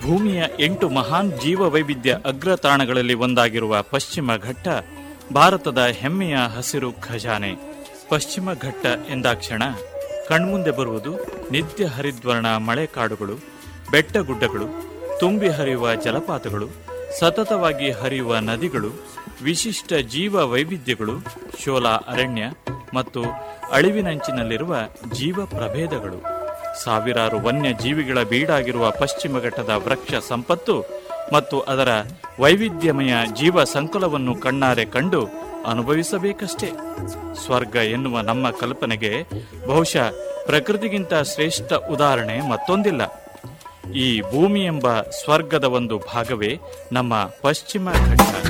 ಭೂಮಿಯ ಎಂಟು ಮಹಾನ್ ಜೀವ ವೈವಿಧ್ಯ ಅಗ್ರತಾಣಗಳಲ್ಲಿ ಒಂದಾಗಿರುವ ಪಶ್ಚಿಮ ಘಟ್ಟ ಭಾರತದ ಹೆಮ್ಮೆಯ ಹಸಿರು ಖಜಾನೆ ಪಶ್ಚಿಮ ಘಟ್ಟ ಎಂದಾಕ್ಷಣ ಕಣ್ಮುಂದೆ ಬರುವುದು ನಿತ್ಯ ಹರಿದ್ವರ್ಣ ಮಳೆಕಾಡುಗಳು ಬೆಟ್ಟಗುಡ್ಡಗಳು ತುಂಬಿ ಹರಿಯುವ ಜಲಪಾತಗಳು ಸತತವಾಗಿ ಹರಿಯುವ ನದಿಗಳು ವಿಶಿಷ್ಟ ಜೀವ ವೈವಿಧ್ಯಗಳು ಶೋಲಾ ಅರಣ್ಯ ಮತ್ತು ಅಳಿವಿನಂಚಿನಲ್ಲಿರುವ ಜೀವ ಪ್ರಭೇದಗಳು ಸಾವಿರಾರು ವನ್ಯ ಜೀವಿಗಳ ಬೀಡಾಗಿರುವ ಪಶ್ಚಿಮ ಘಟ್ಟದ ವೃಕ್ಷ ಸಂಪತ್ತು ಮತ್ತು ಅದರ ವೈವಿಧ್ಯಮಯ ಜೀವ ಸಂಕುಲವನ್ನು ಕಣ್ಣಾರೆ ಕಂಡು ಅನುಭವಿಸಬೇಕಷ್ಟೇ ಸ್ವರ್ಗ ಎನ್ನುವ ನಮ್ಮ ಕಲ್ಪನೆಗೆ ಬಹುಶಃ ಪ್ರಕೃತಿಗಿಂತ ಶ್ರೇಷ್ಠ ಉದಾಹರಣೆ ಮತ್ತೊಂದಿಲ್ಲ ಈ ಭೂಮಿ ಎಂಬ ಸ್ವರ್ಗದ ಒಂದು ಭಾಗವೇ ನಮ್ಮ ಪಶ್ಚಿಮ ಘಟ್ಟ